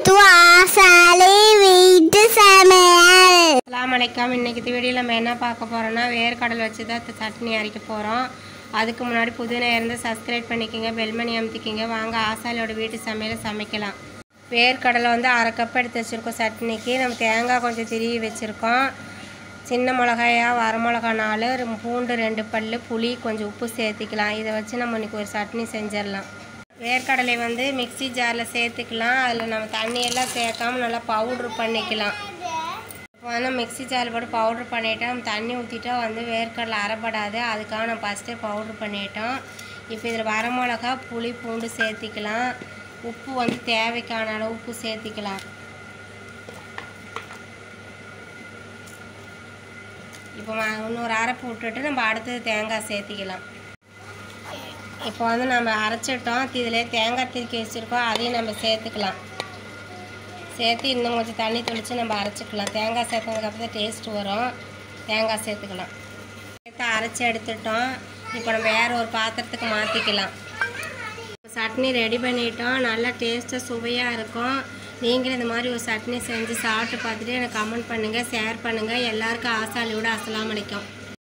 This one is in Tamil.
டு ஆசாலி வீட்டு சமையல் அலாம் வலைக்கம் இன்னைக்கு இந்த வீடியோவில் நம்ம என்ன பார்க்க போகிறோம்னா வேர்க்கடலை வச்சு தான் த- சட்னி அரைக்க போகிறோம் அதுக்கு முன்னாடி புது நேரம் சப்ஸ்கிரைப் பண்ணிக்கோங்க பெல்மணி அமுத்திக்கிங்க வாங்க ஆசாலியோட வீட்டு சமையலை சமைக்கலாம் வேர்க்கடலை வந்து அரை கப் எடுத்து வச்சுருக்கோம் சட்னிக்கு நம்ம தேங்காய் கொஞ்சம் திருவி வச்சுருக்கோம் சின்ன மிளகாயா வரமிளகா நாலு ரெம்- பூண்டு ரெண்டு பல் புளி கொஞ்சம் உப்பு சேர்த்துக்கலாம் இதை வச்சு நம்ம இன்னைக்கு ஒரு சட்னி செஞ்சிடலாம் வேர்க்கடலை வந்து மிக்ஸி ஜாரில் சேர்த்துக்கலாம் அதில் நம்ம தண்ணியெல்லாம் சேர்க்காம நல்லா பவுட்ரு பண்ணிக்கலாம் இப்போ வந்து மிக்ஸி ஜாரில் போட்டு பவுட்ரு பண்ணிட்டோம் நம்ம தண்ணி ஊற்றிட்டா வந்து வேர்க்கடலை அரைப்படாது அதுக்காக நம்ம ஃபஸ்ட்டே பவுட்ரு பண்ணிட்டோம் இப்போ இதில் வரமிளகா புளி பூண்டு சேர்த்திக்கலாம் உப்பு வந்து தேவைக்கான அளவு உப்பு சேர்த்திக்கலாம் இப்போ ம- இன்னொரு அரைப்பு விட்டுட்டு நம்ம அடுத்தது தேங்காய் சேர்த்திக்கலாம் இப்போ வந்து நம்ம அரைச்சிட்டோம் இதிலே தேங்காய் திருக்கி வச்சுருக்கோம் அதையும் நம்ம சேர்த்துக்கலாம் சேர்த்து இன்னும் கொஞ்சம் தண்ணி தெளித்து நம்ம அரைச்சிக்கலாம் தேங்காய் சேர்த்ததுக்கப்புறம் டேஸ்ட் வரும் தேங்காய் சேர்த்துக்கலாம் சேர்த்து அரைச்சி எடுத்துட்டோம் இப்போ நம்ம வேறு ஒரு பாத்திரத்துக்கு மாற்றிக்கலாம் சட்னி ரெடி பண்ணிட்டோம் நல்லா டேஸ்ட்டாக சுவையாக இருக்கும் நீங்களும் இந்த மாதிரி ஒரு சட்னி செஞ்சு சாப்பிட்டு பார்த்துட்டு எனக்கு கமெண்ட் பண்ணுங்கள் ஷேர் பண்ணுங்கள் எல்லாருக்கும் ஆசாலியோட அஸ்ஸலாமு அலைக்கும்